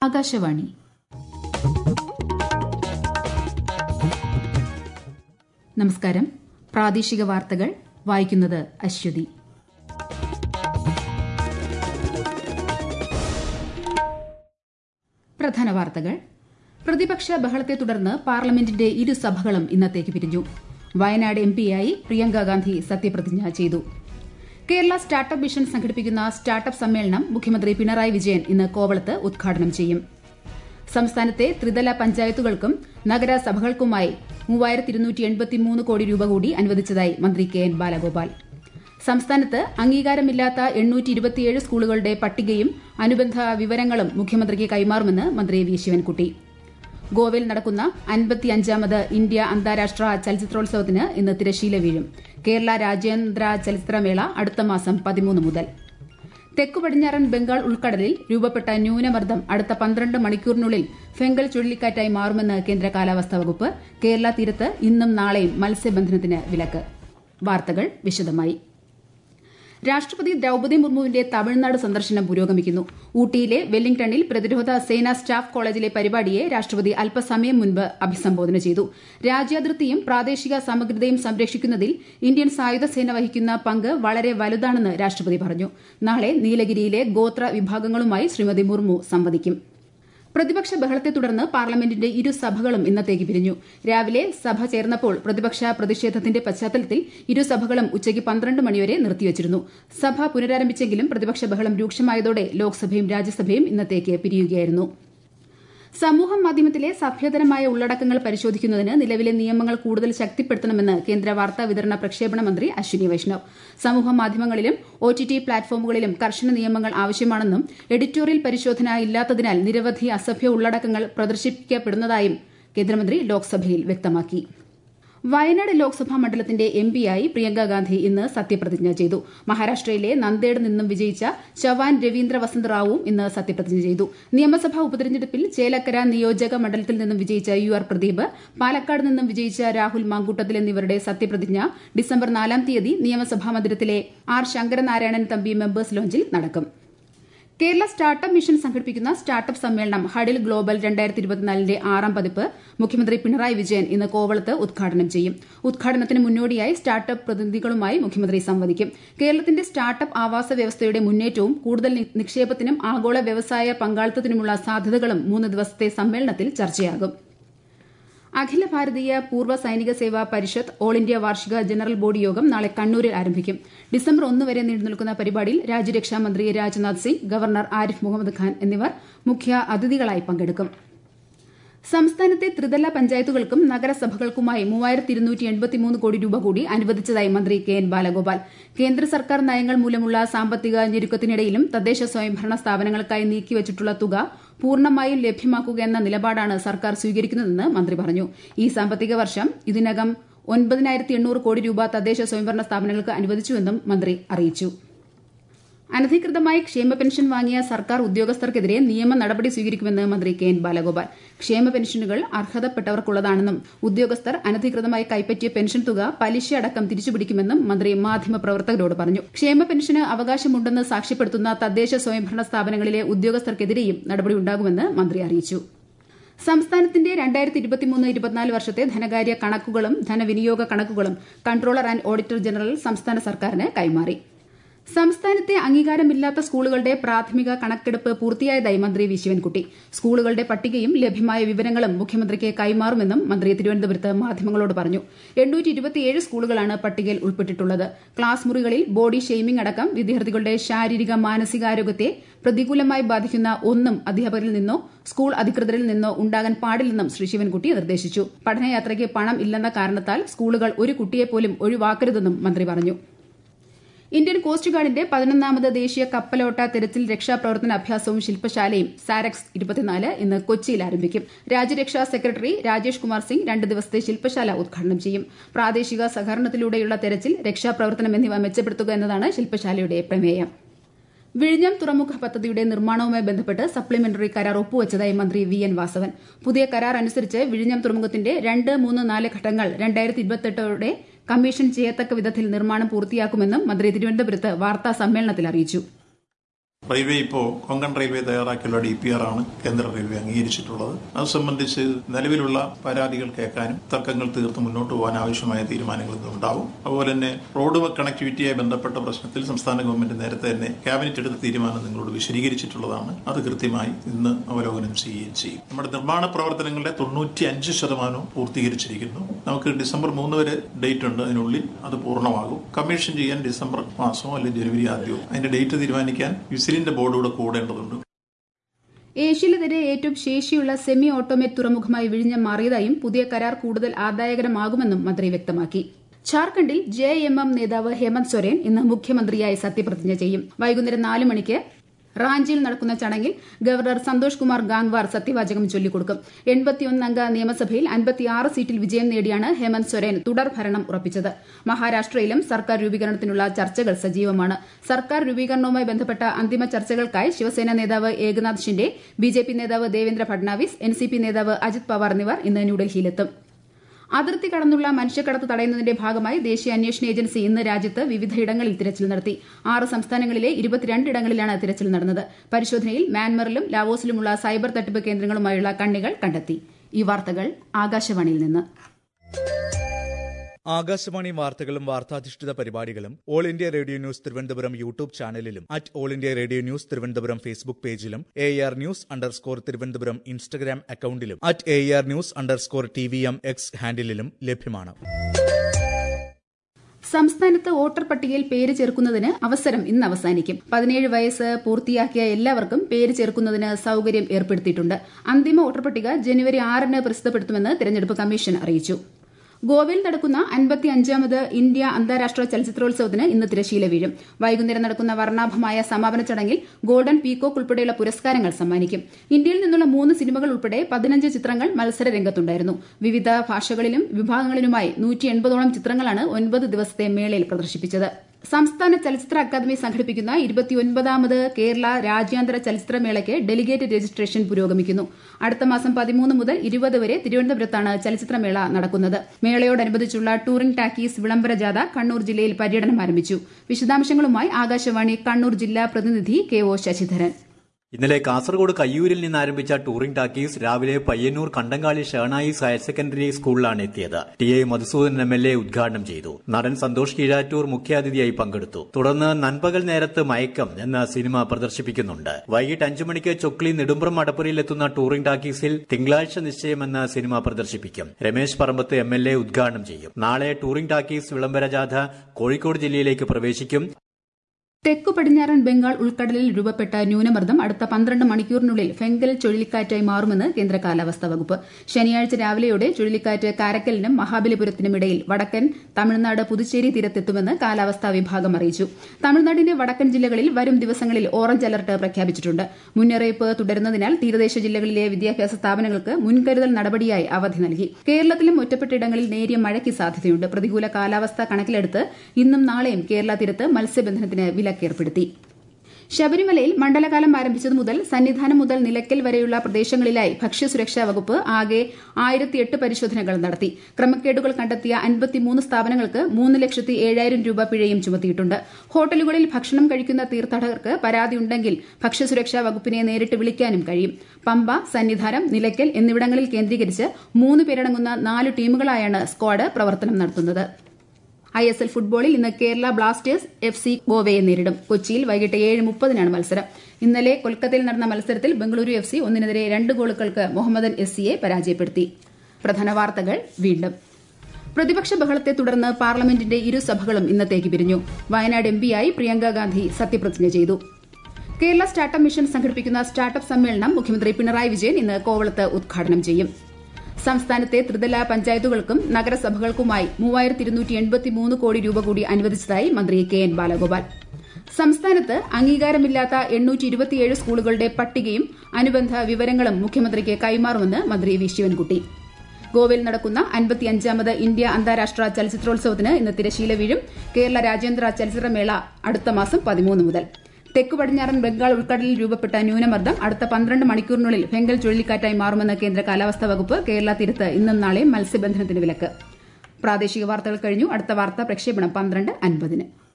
ആകാശവാണി നമസ്കാരം പ്രാദേശിക വാർത്തകൾ വായിക്കുന്നത് അശ്വതി പ്രധാന വാർത്തകൾ പ്രതിപക്ഷ ബഹളത്തെ തുടർന്ന് പാർലമെന്റിന്റെ ഇരുസഭകളും ഇന്നത്തേക്ക് പിരിഞ്ഞു വയനാട് എംപിയായി പ്രിയങ്ക ഗാന്ധി സത്യപ്രതിജ്ഞ ചെയ്തു കേരള സ്റ്റാർട്ടപ്പ് മിഷൻ സംഘടിപ്പിക്കുന്ന സ്റ്റാർട്ടപ്പ് സമ്മേളനം മുഖ്യമന്ത്രി പിണറായി വിജയൻ ഇന്ന് കോവളത്ത് ഉദ്ഘാടനം ചെയ്യും സംസ്ഥാനത്തെ ത്രിതല പഞ്ചായത്തുകൾക്കും നഗരസഭകൾക്കുമായി മൂവായിരത്തി കോടി രൂപ കൂടി അനുവദിച്ചതായി മന്ത്രി കെ എൻ ബാലഗോപാൽ സംസ്ഥാനത്ത് അംഗീകാരമില്ലാത്ത എണ്ണൂറ്റി ഇരുപത്തിയേഴ് സ്കൂളുകളുടെ പട്ടികയും അനുബന്ധ വിവരങ്ങളും മുഖ്യമന്ത്രിക്ക് കൈമാറുമെന്ന് മന്ത്രി വി ശിവൻകുട്ടി ഗോവയിൽ നടക്കുന്ന അൻപത്തിയഞ്ചാമത് ഇന്ത്യ അന്താരാഷ്ട്ര ചലച്ചിത്രോത്സവത്തിന് ഇന്ന് തിരശീല വീഴും കേരള രാജ്യാന്തര ചലച്ചിത്രമേള അടുത്ത മാസം പതിമൂന്ന് മുതൽ തെക്കു പടിഞ്ഞാറൻ ബംഗാൾ ഉൾക്കടലിൽ രൂപപ്പെട്ട ന്യൂനമർദ്ദം അടുത്ത പന്ത്രണ്ട് മണിക്കൂറിനുള്ളിൽ ഫെങ്കൽ ചുഴലിക്കാറ്റായി മാറുമെന്ന് കേന്ദ്ര കാലാവസ്ഥാ വകുപ്പ് കേരള തീരത്ത് ഇന്നും നാളെയും മത്സ്യബന്ധനത്തിന് വിലക്ക് വാർത്തകൾ വിശദമായി രാഷ്ട്രപതി ദ്രൌപദി മുർമുവിന്റെ തമിഴ്നാട് സന്ദർശനം പുരോഗമിക്കുന്നു ഊട്ടിയിലെ വെല്ലിംഗ്ടണിൽ പ്രതിരോധ സേനാ സ്റ്റാഫ് കോളേജിലെ പരിപാടിയെ രാഷ്ട്രപതി അല്പസമയം മുൻപ് അഭിസംബോധന ചെയ്തു രാജ്യാതിർത്തിയും പ്രാദേശിക സമഗ്രതയും സംരക്ഷിക്കുന്നതിൽ ഇന്ത്യൻ സായുധ സേന വഹിക്കുന്ന പങ്ക് വളരെ വലുതാണെന്ന് രാഷ്ട്രപതി പറഞ്ഞു നാളെ നീലഗിരിയിലെ ഗോത്ര വിഭാഗങ്ങളുമായി ശ്രീമതി മുർമു സംവദിക്കും പ്രതിപക്ഷ ബഹളത്തെ തുടർന്ന് പാർലമെന്റിന്റെ ഇരുസഭകളും ഇന്നത്തേക്ക് പിരിഞ്ഞു രാവിലെ സഭ ചേർന്നപ്പോൾ പ്രതിപക്ഷ പ്രതിഷേധത്തിന്റെ പശ്ചാത്തലത്തിൽ ഇരുസഭകളും ഉച്ചയ്ക്ക് പന്ത്രണ്ട് മണിവരെ നിർത്തിവച്ചിരുന്നു സഭ പുനരാരംഭിച്ചെങ്കിലും പ്രതിപക്ഷ ബഹളം രൂക്ഷമായതോടെ ലോക്സഭയും രാജ്യസഭയും ഇന്നത്തേക്ക് പിരിയുകയായിരുന്നു സമൂഹ മാധ്യമത്തിലെ സഭ്യതരമായ ഉള്ളടക്കങ്ങൾ പരിശോധിക്കുന്നതിന് നിലവിലെ നിയമങ്ങൾ കൂടുതൽ ശക്തിപ്പെടുത്തണമെന്ന് കേന്ദ്ര വാർത്താ വിതരണ പ്രക്ഷേപണ മന്ത്രി അശ്വിനി വൈഷ്ണവ് സമൂഹ മാധ്യമങ്ങളിലും ഒ ടി ടി പ്ലാറ്റ്ഫോമുകളിലും കർശന നിയമങ്ങൾ ആവശ്യമാണെന്നും എഡിറ്റോറിയൽ പരിശോധന ഇല്ലാത്തതിനാൽ നിരവധി അസഭ്യ ഉള്ളടക്കങ്ങൾ പ്രദർശിപ്പിക്കപ്പെടുന്നതായും കേന്ദ്രമന്ത്രി ലോക്സഭയിൽ വ്യക്തമാക്കി വയനാട് ലോക്സഭാ മണ്ഡലത്തിന്റെ എംപിയായി പ്രിയങ്ക ഗാന്ധി ഇന്ന് സത്യപ്രതിജ്ഞ ചെയ്തു മഹാരാഷ്ട്രയിലെ നന്ദേഡ് നിന്നും വിജയിച്ച ചവാൻ രവീന്ദ്ര വസന്ത് റാവുവും ഇന്ന് സത്യപ്രതിജ്ഞ ചെയ്തു നിയമസഭാ ഉപതെരഞ്ഞെടുപ്പിൽ ചേലക്കര നിയോജക മണ്ഡലത്തിൽ നിന്നും വിജയിച്ച യു ആർ പ്രദീപ് പാലക്കാട് നിന്നും വിജയിച്ച രാഹുൽ മാങ്കൂട്ടത്തിൽ എന്നിവരുടെ സത്യപ്രതിജ്ഞ ഡിസംബർ നാലാം തീയതി നിയമസഭാ മന്ദിരത്തിലെ ആർ ശങ്കരനാരായണൻ തമ്പി മെമ്പേഴ്സ് ലോഞ്ചിൽ നടക്കും കേരള സ്റ്റാർട്ടപ്പ് മിഷൻ സംഘടിപ്പിക്കുന്ന സ്റ്റാർട്ടപ്പ് സമ്മേളനം ഹഡിൽ ഗ്ലോബൽ രണ്ടായിരത്തി ഇരുപത്തിനാലിന്റെ ആറാം പതിപ്പ് മുഖ്യമന്ത്രി പിണറായി വിജയൻ ഇന്ന് കോവളത്ത് ഉദ്ഘാടനം ചെയ്യും ഉദ്ഘാടനത്തിന് മുന്നോടിയായി സ്റ്റാർട്ടപ്പ് പ്രതിനിധികളുമായി മുഖ്യമന്ത്രി സംവദിക്കും കേരളത്തിന്റെ സ്റ്റാർട്ടപ്പ് ആവാസ വ്യവസ്ഥയുടെ മുന്നേറ്റവും കൂടുതൽ നിക്ഷേപത്തിനും ആഗോള വ്യവസായ പങ്കാളിത്തത്തിനുമുള്ള സാധ്യതകളും മൂന്ന് ദിവസത്തെ സമ്മേളനത്തിൽ ചർച്ചയാകും അഖില ഭാരതീയ പൂർവ്വ സൈനിക സേവാ പരിഷത്ത് ഓൾ ഇന്ത്യ വാർഷിക ജനറൽ ബോഡി യോഗം നാളെ കണ്ണൂരിൽ ആരംഭിക്കും ഡിസംബർ ഒന്ന് വരെ നീണ്ടുനിൽക്കുന്ന പരിപാടിയിൽ രാജ്യരക്ഷാ മന്ത്രി രാജ്നാഥ് സിംഗ് ഗവർണർ ആരിഫ് മുഹമ്മദ് ഖാൻ എന്നിവർ മുഖ്യ അതിഥികളായി പങ്കെടുക്കും സംസ്ഥാനത്തെ ത്രിതല പഞ്ചായത്തുകൾക്കും നഗരസഭകൾക്കുമായി മൂവായിരത്തി ഇരുന്നൂറ്റി എൺപത്തിമൂന്ന് കോടി രൂപ കൂടി അനുവദിച്ചതായി മന്ത്രി കെ എൻ ബാലഗോപാൽ കേന്ദ്ര സർക്കാർ നയങ്ങൾ മൂലമുള്ള സാമ്പത്തിക ഞെരുക്കത്തിനിടയിലും തദ്ദേശ സ്വയംഭരണ സ്ഥാപനങ്ങൾക്കായി നീക്കിവച്ചിട്ടുള്ള തുക പൂർണ്ണമായും ലഭ്യമാക്കുക എന്ന നിലപാടാണ് സർക്കാർ സ്വീകരിക്കുന്നതെന്ന് മന്ത്രി പറഞ്ഞു ഈ സാമ്പത്തിക വർഷം ഇതിനകം ഒൻപതിനായിരത്തി എണ്ണൂറ് കോടി രൂപ തദ്ദേശ സ്വയംഭരണ സ്ഥാപനങ്ങൾക്ക് അനുവദിച്ചുവെന്നും മന്ത്രി അറിയിച്ചു അനധികൃതമായി ക്ഷേമ പെൻഷൻ വാങ്ങിയ സർക്കാർ ഉദ്യോഗസ്ഥർക്കെതിരെ നിയമ നടപടി സ്വീകരിക്കുമെന്ന് മന്ത്രി കെ എൻ ബാലഗോപാൽ ക്ഷേമ പെൻഷനുകൾ അർഹതപ്പെട്ടവർക്കുള്ളതാണെന്നും ഉദ്യോഗസ്ഥർ അനധികൃതമായി കൈപ്പറ്റിയ പെൻഷൻ തുക പലിശ അടക്കം തിരിച്ചുപിടിക്കുമെന്നും മന്ത്രി മാധ്യമപ്രവർത്തകരോട് പറഞ്ഞു ക്ഷേമ പെൻഷന് അവകാശമുണ്ടെന്ന് സാക്ഷ്യപ്പെടുത്തുന്ന തദ്ദേശ സ്വയംഭരണ സ്ഥാപനങ്ങളിലെ ഉദ്യോഗസ്ഥർക്കെതിരെയും നടപടിയുണ്ടാകുമെന്ന് മന്ത്രി അറിയിച്ചു സംസ്ഥാനത്തിന്റെ രണ്ടായിരത്തി ഇരുപത്തിമൂന്ന് ഇരുപത്തിനാല് വർഷത്തെ ധനകാര്യ കണക്കുകളും ധനവിനിയോഗ കണക്കുകളും കൺട്രോളർ ആൻഡ് ഓഡിറ്റർ ജനറൽ സംസ്ഥാന സർക്കാരിന് കൈമാറി സംസ്ഥാനത്തെ അംഗീകാരമില്ലാത്ത സ്കൂളുകളുടെ പ്രാഥമിക കണക്കെടുപ്പ് പൂർത്തിയായതായി മന്ത്രി വി ശിവൻകുട്ടി സ്കൂളുകളുടെ പട്ടികയും ലഭ്യമായ വിവരങ്ങളും മുഖ്യമന്ത്രിക്ക് കൈമാറുമെന്നും മന്ത്രി തിരുവനന്തപുരത്ത് മാധ്യമങ്ങളോട് പറഞ്ഞു എണ്ണൂറ്റി ഇരുപത്തിയേഴ് സ്കൂളുകളാണ് പട്ടികയിൽ ഉൾപ്പെട്ടിട്ടുള്ളത് ക്ലാസ് മുറികളിൽ ബോഡി ഷെയ്മിംഗ് അടക്കം വിദ്യാർത്ഥികളുടെ ശാരീരിക മാനസികാരോഗ്യത്തെ പ്രതികൂലമായി ബാധിക്കുന്ന ഒന്നും അധ്യാപകരിൽ നിന്നോ സ്കൂൾ അധികൃതരിൽ നിന്നോ ഉണ്ടാകാൻ പാടില്ലെന്നും ശ്രീ ശിവൻകുട്ടി നിർദ്ദേശിച്ചു പഠനയാത്രയ്ക്ക് പണം ഇല്ലെന്ന കാരണത്താൽ സ്കൂളുകൾ ഒരു കുട്ടിയെപ്പോലും ഒഴിവാക്കരുതെന്നും മന്ത്രി പറഞ്ഞു ഇന്ത്യൻ കോസ്റ്റ് ഗാർഡിന്റെ പതിനൊന്നാമത് ദേശീയ കപ്പലോട്ട തെരച്ചിൽ രക്ഷാപ്രവർത്തന അഭ്യാസവും ശില്പശാലയും സാരക്സ് ഇരുപത്തിനാല് ഇന്ന് കൊച്ചിയിൽ ആരംഭിക്കും രാജ്യരക്ഷാ സെക്രട്ടറി രാജേഷ് കുമാർ സിംഗ് രണ്ട് ദിവസത്തെ ശില്പശാല ഉദ്ഘാടനം ചെയ്യും പ്രാദേശിക സഹകരണത്തിലൂടെയുള്ള തെരച്ചിൽ രക്ഷാപ്രവർത്തനം എന്നിവ മെച്ചപ്പെടുത്തുക എന്നതാണ് ശില്പശാലയുടെ പ്രമേയം വിഴിഞ്ഞം തുറമുഖ പദ്ധതിയുടെ നിർമ്മാണവുമായി ബന്ധപ്പെട്ട് സപ്ലിമെന്ററി കരാർ ഒപ്പുവച്ചതായി മന്ത്രി വി എൻ വാസവൻ പുതിയ കരാർ അനുസരിച്ച് വിഴിഞ്ഞം തുറമുഖത്തിന്റെ രണ്ട് മൂന്ന് നാല് ഘട്ടങ്ങൾ രണ്ടായിരത്തി ഇരുപത്തെട്ടോടെ കമ്മീഷൻ ചെയ്യത്തക്ക വിധത്തിൽ നിർമ്മാണം പൂർത്തിയാക്കുമെന്നും മന്ത്രി തിരുവനന്തപുരത്ത് വാർത്താ സമ്മേളനത്തിൽ അറിയിച്ചു റെയിൽവേ ഇപ്പോൾ കൊങ്കൺ റെയിൽവേ തയ്യാറാക്കിയുള്ള ഡി പി ആർ ആണ് കേന്ദ്ര റെയിൽവേ അംഗീകരിച്ചിട്ടുള്ളത് അത് സംബന്ധിച്ച് നിലവിലുള്ള പരാതികൾ കേൾക്കാനും തർക്കങ്ങൾ തീർത്ത് മുന്നോട്ട് പോകാൻ ആവശ്യമായ തീരുമാനങ്ങൾ ഉണ്ടാവും അതുപോലെ തന്നെ റോഡ് കണക്ടിവിറ്റിയുമായി ബന്ധപ്പെട്ട പ്രശ്നത്തിൽ സംസ്ഥാന ഗവൺമെന്റ് നേരത്തെ തന്നെ ക്യാബിനറ്റ് എടുത്ത തീരുമാനം നിങ്ങളോട് വിശദീകരിച്ചിട്ടുള്ളതാണ് അത് കൃത്യമായി ഇന്ന് അവലോകനം ചെയ്യുകയും ചെയ്യും നമ്മുടെ നിർമ്മാണ പ്രവർത്തനങ്ങളുടെ തൊണ്ണൂറ്റി അഞ്ച് ശതമാനവും പൂർത്തീകരിച്ചിരിക്കുന്നു നമുക്ക് ഡിസംബർ മൂന്ന് വരെ ഡേറ്റ് ഉണ്ട് അതിനുള്ളിൽ അത് പൂർണ്ണമാകും കമ്മീഷൻ ചെയ്യാൻ ഡിസംബർ മാസമോ അല്ലെങ്കിൽ ജനുവരി ആദ്യമോ അതിന്റെ ഡേറ്റ് തീരുമാനിക്കാൻ വിസിലിന്റെ ബോർഡ് കൂടെ കൂടേണ്ടതുണ്ട് ഏഷ്യയിലെ തന്നെ ഏറ്റവും ശേഷിയുള്ള സെമി ഓട്ടോമേറ്റ് തുറമുഖമായി വിഴിഞ്ഞം മാറിയതായും പുതിയ കരാർ കൂടുതൽ ആദായകരമാകുമെന്നും മന്ത്രി വ്യക്തമാക്കി ഝാർഖണ്ഡിൽ ജെ എം എം നേതാവ് ഹേമന്ത് സൊരേൻ ഇന്ന് മുഖ്യമന്ത്രിയായി സത്യപ്രതിജ്ഞ ചെയ്യും വൈകുന്നേരം നാല് മണിക്ക് റാഞ്ചിയിൽ നടക്കുന്ന ചടങ്ങിൽ ഗവർണർ സന്തോഷ് കുമാർ ഗാംഗ്വാർ സത്യവാചകം ചൊല്ലിക്കൊടുക്കും എൺപത്തിയൊന്നംഗ നിയമസഭയിൽ അൻപത്തിയാറ് സീറ്റിൽ വിജയം നേടിയാണ് ഹേമന്ത് സൊരേൻ തുടർ ഭരണം ഉറപ്പിച്ചത് മഹാരാഷ്ട്രയിലും സർക്കാർ രൂപീകരണത്തിനുള്ള ചർച്ചകൾ സജീവമാണ് സർക്കാർ രൂപീകരണവുമായി ബന്ധപ്പെട്ട അന്തിമ ചർച്ചകൾക്കായി ശിവസേന നേതാവ് ഏകനാഥ് ഷിൻഡെ ബിജെപി നേതാവ് ദേവേന്ദ്ര ഫഡ്നാവിസ് എൻസിപി നേതാവ് അജിത് പവാർ എന്നിവർ ഇന്ന് ന്യൂഡൽഹിയിലെത്തും അതിർത്തി കടന്നുള്ള മനുഷ്യക്കടത്ത് തടയുന്നതിന്റെ ഭാഗമായി ദേശീയ അന്വേഷണ ഏജൻസി ഇന്ന് രാജ്യത്ത് വിവിധയിടങ്ങളിൽ തിരച്ചിൽ നടത്തി ആറ് സംസ്ഥാനങ്ങളിലെ ഇരുപത്തിരണ്ട് ഇടങ്ങളിലാണ് തിരച്ചിൽ നടന്നത് പരിശോധനയിൽ മ്യാൻമറിലും ലാവോസിലുമുള്ള സൈബർ തട്ടിപ്പ് കേന്ദ്രങ്ങളുമായുള്ള കണ്ണികൾ കണ്ടെത്തി ഈ വാർത്തകൾ ആകാശവാണിയിൽ നിന്ന് ആകാശവാണി വാർത്തകളും വാർത്താധിഷ്ഠിത പരിപാടികളും all India radio news Thiruvananthapuram YouTube ചാനലിലും at all India radio news Thiruvananthapuram Facebook പേജിലും A R news underscore Thiruvananthapuram Instagram അക്കൌണ്ടിലും at A R news underscore T V M X ഹാൻഡിലും ലഭ്യമാണ് സംസ്ഥാനത്ത് വോട്ടർ പട്ടികയിൽ പേര് ചേർക്കുന്നതിന് അവസരം ഇന്ന് അവസാനിക്കും പതിനേഴ് വയസ്സ് പൂർത്തിയാക്കിയ എല്ലാവർക്കും പേര് ചേർക്കുന്നതിന് സൌകര്യം ഏർപ്പെടുത്തിയിട്ടുണ്ട് അന്തിമ വോട്ടർ പട്ടിക ജനുവരി ആറിന് പ്രസിദ്ധപ്പെടുത്തുമെന്ന് തെരഞ്ഞെടുപ്പ് കമ്മീഷൻ അറിയിച്ചു ഗോവയിൽ നടക്കുന്ന അൻപത്തി അഞ്ചാമത് ഇന്ത്യ അന്താരാഷ്ട്ര ചലച്ചിത്രോത്സവത്തിന് ഇന്ന് തിരശീല വീഴും വൈകുന്നേരം നടക്കുന്ന വർണ്ണാഭമായ സമാപന ചടങ്ങിൽ ഗോൾഡൻ പീകോക്ക് ഉൾപ്പെടെയുള്ള പുരസ്കാരങ്ങൾ സമ്മാനിക്കും ഇന്ത്യയിൽ നിന്നുള്ള മൂന്ന് സിനിമകൾ ഉൾപ്പെടെ പതിനഞ്ച് ചിത്രങ്ങൾ മത്സര രംഗത്തുണ്ടായിരുന്നു വിവിധ ഭാഷകളിലും വിഭാഗങ്ങളിലുമായി നൂറ്റി എൺപതോളം ചിത്രങ്ങളാണ് ഒൻപത് ദിവസത്തെ മേളയിൽ പ്രദർശിപ്പിച്ചത് സംസ്ഥാന ചലച്ചിത്ര അക്കാദമി സംഘടിപ്പിക്കുന്ന ഇരുപത്തിയൊൻപതാമത് കേരള രാജ്യാന്തര ചലച്ചിത്രമേളയ്ക്ക് ഡെലിഗേറ്റ് രജിസ്ട്രേഷൻ പുരോഗമിക്കുന്നു അടുത്ത മാസം പതിമൂന്ന് മുതൽ ഇരുപത് വരെ തിരുവനന്തപുരത്താണ് ചലച്ചിത്രമേള നടക്കുന്നത് മേളയോടനുബന്ധിച്ചുള്ള ടൂറിംഗ് ടാക്കീസ് വിളംബര ജാഥ കണ്ണൂർ ജില്ലയിൽ പര്യടനം ആരംഭിച്ചു വിശദാംശങ്ങളുമായി ആകാശവാണി കണ്ണൂർ ജില്ലാ പ്രതിനിധി കെ ഒ ശശിധരൻ ഇന്നലെ കാസർഗോഡ് കയ്യൂരിൽ നിന്ന് ആരംഭിച്ച ടൂറിംഗ് ടാക്കീസ് രാവിലെ പയ്യന്നൂർ കണ്ടങ്കാളി ഷേണായിസ് ഹയർ സെക്കൻഡറി സ്കൂളിലാണ് എത്തിയത് T A Madhusoodanan M L A ഉദ്ഘാടനം ചെയ്തു നടൻ സന്തോഷ് കീഴാറ്റൂർ മുഖ്യാതിഥിയായി പങ്കെടുത്തു തുടർന്ന് നൻപകൽ നേരത്ത് മയക്കം എന്ന സിനിമ പ്രദർശിപ്പിക്കുന്നുണ്ട് വൈകിട്ട് അഞ്ചു മണിക്ക് ചൊക്ലി നെടുമ്പ്രം മടപ്പുരയിൽ എത്തുന്ന ടൂറിംഗ് ടാക്കീസിൽ തിങ്കളാഴ്ച നിശ്ചയം എന്ന സിനിമ പ്രദർശിപ്പിക്കും Ramesh Parambath M L A ഉദ്ഘാടനം ചെയ്യും നാളെ ടൂറിംഗ് ടാക്കീസ് വിളംബര ജാഥ കോഴിക്കോട് ജില്ലയിലേക്ക് പ്രവേശിക്കും തെക്കു പടിഞ്ഞാറൻ ബംഗാൾ ഉൾക്കടലിൽ രൂപപ്പെട്ട ന്യൂനമർദ്ദം അടുത്ത പന്ത്രണ്ട് മണിക്കൂറിനുള്ളിൽ ഫെങ്കൽ ചുഴലിക്കാറ്റായി മാറുമെന്ന് കേന്ദ്ര കാലാവസ്ഥാ വകുപ്പ് ശനിയാഴ്ച രാവിലെയോടെ ചുഴലിക്കാറ്റ് കാരക്കലിനും മഹാബലിപുരത്തിനും ഇടയിൽ വടക്കൻ തമിഴ്നാട് പുതുച്ചേരി തീരത്തെത്തുമെന്ന് കാലാവസ്ഥാ വിഭാഗം അറിയിച്ചു തമിഴ്നാടിന്റെ വടക്കൻ ജില്ലകളിൽ വരും ദിവസങ്ങളിൽ ഓറഞ്ച് അലർട്ട് പ്രഖ്യാപിച്ചിട്ടുണ്ട് മുന്നറിയിപ്പ് തുടരുന്നതിനാൽ തീരദേശ ജില്ലകളിലെ വിദ്യാഭ്യാസ സ്ഥാപനങ്ങൾക്ക് മുൻകരുതൽ നടപടിയായി അവധി നൽകി കേരളത്തിലും ഒറ്റപ്പെട്ടയിടങ്ങളിൽ നേരിയ മഴയ്ക്ക് സാധ്യതയുണ്ട് പ്രതികൂല കാലാവസ്ഥ കണക്കിലെടുത്ത് ഇന്നും നാളെയും കേരള തീരത്ത് മത്സ്യബന്ധനത്തിന് വിലക്കേർപ്പെടുത്തി ശബരിമലയിൽ മണ്ഡലകാലം ആരംഭിച്ചതു മുതൽ സന്നിധാനം മുതൽ നിലയ്ക്കൽ വരെയുള്ള പ്രദേശങ്ങളിലായി ഭക്ഷ്യസുരക്ഷാ വകുപ്പ് ആകെ ആയിരത്തി എട്ട് പരിശോധനകൾ നടത്തി ക്രമക്കേടുകൾ കണ്ടെത്തിയ അൻപത്തിമൂന്ന് സ്ഥാപനങ്ങൾക്ക് മൂന്ന് ലക്ഷത്തി ഏഴായിരം രൂപ പിഴയും ചുമത്തിയിട്ടുണ്ട് ഹോട്ടലുകളിൽ ഭക്ഷണം കഴിക്കുന്ന തീർത്ഥാടകർക്ക് പരാതിയുണ്ടെങ്കിൽ ഭക്ഷ്യസുരക്ഷാ വകുപ്പിനെ നേരിട്ട് വിളിക്കാനും കഴിയും പമ്പ സന്നിധാനം നിലയ്ക്കൽ എന്നിവിടങ്ങളിൽ കേന്ദ്രീകരിച്ച് മൂന്ന് പേരടങ്ങുന്ന നാല് ടീമുകളായാണ് സ്ക്വാഡ് പ്രവർത്തനം നടത്തുന്നത് ഐ എസ് എൽ ഫുട്ബോളിൽ ഇന്ന് കേരള ബ്ലാസ്റ്റേഴ്സ് എഫ് സി ഗോവയെ നേരിടും കൊച്ചിയിൽ വൈകിട്ട് ഏഴ് മുപ്പതിനാണ് മത്സരം ഇന്നലെ കൊൽക്കത്തയിൽ നടന്ന മത്സരത്തിൽ ബംഗളൂരു എഫ് സി ഒന്നിനെതിരെ രണ്ട് ഗോളുകൾക്ക് മുഹമ്മദൻ എസ് സിയെ പരാജയപ്പെടുത്തി പ്രധാന വാർത്തകൾ വീണ്ടും പ്രതിപക്ഷ ബഹളത്തെ തുടർന്ന് പാർലമെന്റിന്റെ ഇരുസഭകളും ഇന്നത്തേക്ക് പിരിഞ്ഞു വയനാട് എം പിയായി പ്രിയങ്ക ഗാന്ധി സത്യപ്രതിജ്ഞ ചെയ്തു കേരള സ്റ്റാർട്ടപ്പ് മിഷൻ സംഘടിപ്പിക്കുന്ന സ്റ്റാർട്ടപ്പ് സമ്മേളനം മുഖ്യമന്ത്രി പിണറായി വിജയൻ ഇന്ന് കോവളത്ത് ഉദ്ഘാടനം ചെയ്യും സംസ്ഥാനത്തെ ത്രിതല പഞ്ചായത്തുകൾക്കും നഗരസഭകൾക്കുമായി മൂവായിരത്തി ഇരുന്നൂറ്റി എൺപത്തിമൂന്ന് കോടി രൂപ കൂടി അനുവദിച്ചതായി മന്ത്രി കെ എൻ ബാലഗോപാൽ സംസ്ഥാനത്ത് അംഗീകാരമില്ലാത്ത എണ്ണൂറ്റി ഇരുപത്തിയേഴ് സ്കൂളുകളുടെ പട്ടികയും അനുബന്ധ വിവരങ്ങളും മുഖ്യമന്ത്രിക്ക് കൈമാറുമെന്ന് മന്ത്രി വി ശിവൻകുട്ടി ഗോവയിൽ നടക്കുന്ന അൻപത്തിയഞ്ചാമത് ഇന്ത്യ അന്താരാഷ്ട്ര ചലച്ചിത്രോത്സവത്തിന് ഇന്ന് തിരശീല വീഴും കേരള രാജ്യാന്തര ചലച്ചിത്രമേള അടുത്ത മാസം പതിമൂന്ന് മുതൽ തെക്കു പടിഞ്ഞാറൻ ബംഗാൾ ഉൾക്കടലിൽ രൂപപ്പെട്ട ന്യൂനമർദ്ദം അടുത്ത പന്ത്രണ്ട് മണിക്കൂറിനുള്ളിൽ ഫെങ്കൽ ചുഴലിക്കാറ്റായി മാറുമെന്ന് കേന്ദ്ര കാലാവസ്ഥാ വകുപ്പ് കേരള തീരത്ത് ഇന്നും നാളെയും മത്സ്യബന്ധനത്തിന് വിലക്ക് പ്രാദേശിക വാർത്തകൾ കഴിഞ്ഞു അടുത്ത വാർത്താ പ്രക്ഷേപണം പന്ത്രണ്ട് അൻപതിന്